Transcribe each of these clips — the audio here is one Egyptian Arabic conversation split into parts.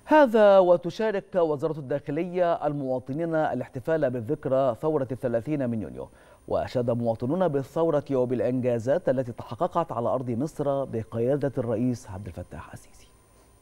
هذا وتشارك وزارة الداخلية المواطنين الاحتفال بالذكرى ثورة الثلاثين من يونيو وأشاد مواطنون بالثورة وبالإنجازات التي تحققت على أرض مصر بقيادة الرئيس عبد الفتاح السيسي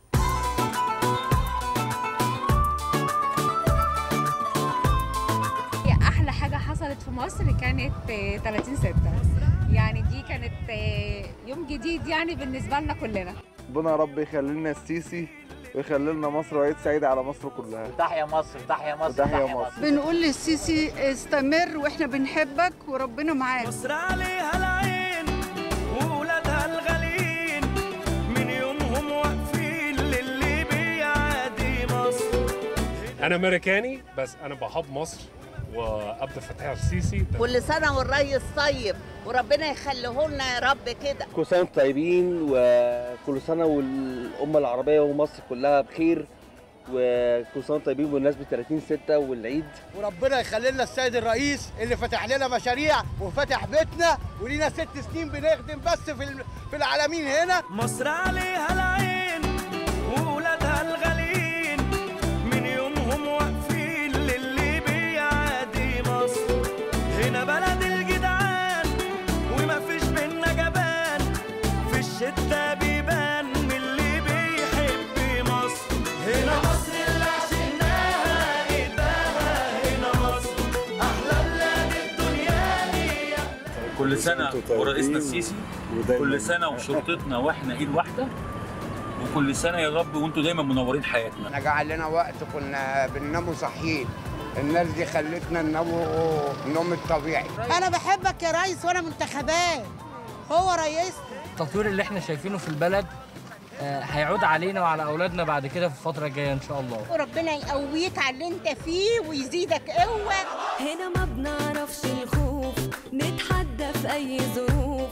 هي احلى حاجه حصلت في مصر كانت آه، 30 6 يعني دي كانت آه، يوم جديد يعني بالنسبه لنا كلنا ربنا يا رب يخلي لنا السيسي ويخلي لنا مصر وعيد سعيد على مصر كلها تحيا مصر تحيا مصر تحيا مصر بنقول للسيسي استمر واحنا بنحبك وربنا معاك مصر عليها العين وولادها الغاليين من يومهم واقفين للي بيعادي مصر انا امريكاني بس انا بحب مصر وعبد الفتاح السيسي كل سنة والريس طيب وربنا يخليه لنا يا رب كده كل سنة وانتم طيبين وكل سنة والأمة العربية ومصر كلها بخير وكل سنة وانتم طيبين بمناسبة 30 6 والعيد وربنا يخلي لنا السيد الرئيس اللي فتح لنا مشاريع وفتح بيتنا ولينا ست سنين بنخدم بس في الم- في العالمين هنا مصر عليها العين وولادها الغاليين من يومهم واقفين للي بيعادي مصر هنا بلد الجدعان وما فيش بينا جبان في الشتا بيبان من اللي بيحب مصر هنا مصر اللي عشناها ايدها هنا مصر احلى بلاد الدنيا دي كل سنة ورئيسنا السيسي كل سنة وشرطتنا واحنا ايد واحدة وكل سنة يا رب وانتوا دايما منورين حياتنا احنا جعل لنا وقت كنا بنناموا صحيين الناس دي خلتنا نناموا النوم الطبيعي أنا بحبك يا ريس وأنا منتخبات هو رئيسنا التطوير اللي احنا شايفينه في البلد آه، هيعود علينا وعلى اولادنا بعد كده في الفتره الجايه ان شاء الله وربنا يقويك على اللي انت فيه ويزيدك قوة هنا ما بنعرفش الخوف نتحدى في أي ظروف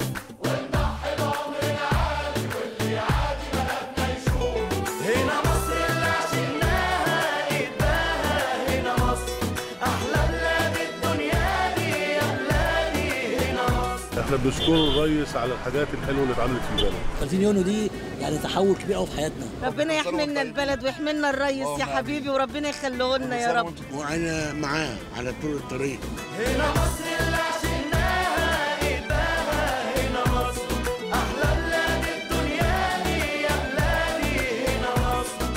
هنا مصر اللي عشناها ايدها هنا مصر احلى بلاد الدنيا دي يا بلادي هنا مصر احنا بنشكر الرئيس على الحاجات الحلوه اللي اتعملت في البلد 30 يونيو دي يعني تحول كبير قوي في حياتنا ربنا يحملنا البلد ويحملنا الريس يا حبيبي وربنا يخليه لنا يا رب وانا معاه على طول الطريق هنا مصر اللي عشناها ايدها هنا مصر احلى بلاد الدنيا دي يا بلادي هنا مصر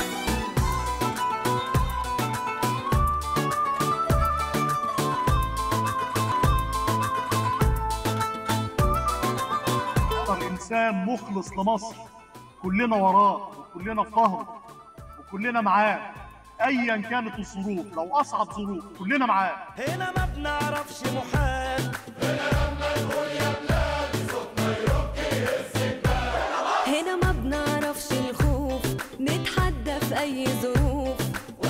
أكتر إنسان مخلص لمصر كلنا وراه وكلنا في ظهره وكلنا معاه أيا كانت الظروف لو أصعب ظروف كلنا معاه هنا ما بنعرفش محال هنا ما بنعرفش الخوف نتحدى في أي ظروف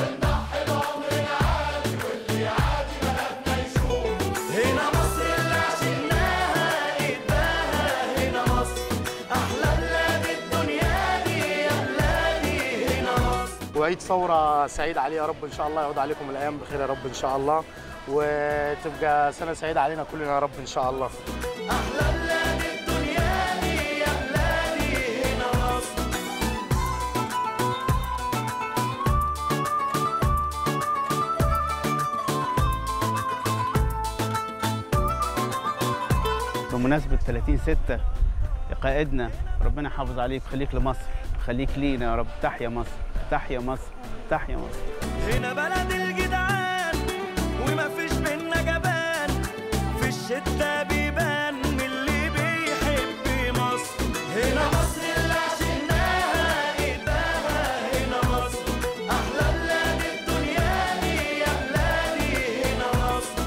هنا مصر اللي عشناها ايدها هنا مصر احلى بلاد الدنيا دي يا بلادي هنا مصر وعيد ثورة سعيد عليه يا رب إن شاء الله يعود عليكم الأيام بخير يا رب إن شاء الله وتبقى سنة سعيدة علينا كلنا يا رب إن شاء الله احلى بلاد الدنيا دي يا بلادي هنا مصر بمناسبة 30 6 قائدنا ربنا يحافظ عليك خليك لمصر خليك لينا يا رب تحيا مصر تحيا مصر تحيا مصر هنا بلد الجدعان وما فيش بينا جبان في الشتا بيبان من اللي بيحب مصر هنا مصر اللي عشناها ايدها هنا مصر احلى بلاد الدنيا دي يا بلادي هنا مصر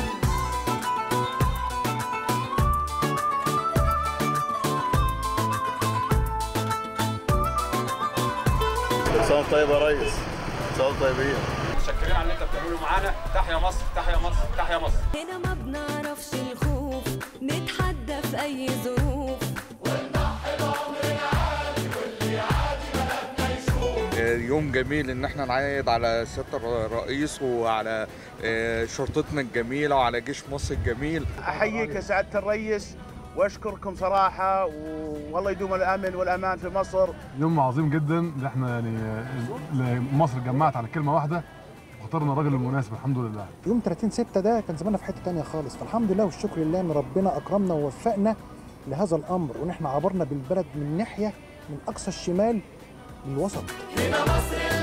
كل سنة وانتم طيب يا ريس كل سنة وانتم طيبين متشكرين على اللي انت بتعمله معانا تحيا مصر تحيا مصر تحيا مصر هنا ما بنعرفش الخوف نتحدى في أي ظروف يوم جميل ان احنا نعيد على سيادة الرئيس وعلى آه، شرطتنا الجميلة وعلى جيش مصر الجميل أحييك يا سعادة الرئيس واشكركم صراحه والله يدوم الامن والامان في مصر يوم عظيم جدا ان احنا يعني ال- مصر اتجمعت على كلمه واحده واخترنا الراجل المناسب الحمد لله يوم 30 6 ده كان زماننا في حته تانية خالص فالحمد لله والشكر لله ان ربنا اكرمنا ووفقنا لهذا الامر وان احنا عبرنا بالبلد من ناحيه من اقصى الشمال للوسط هنا مصر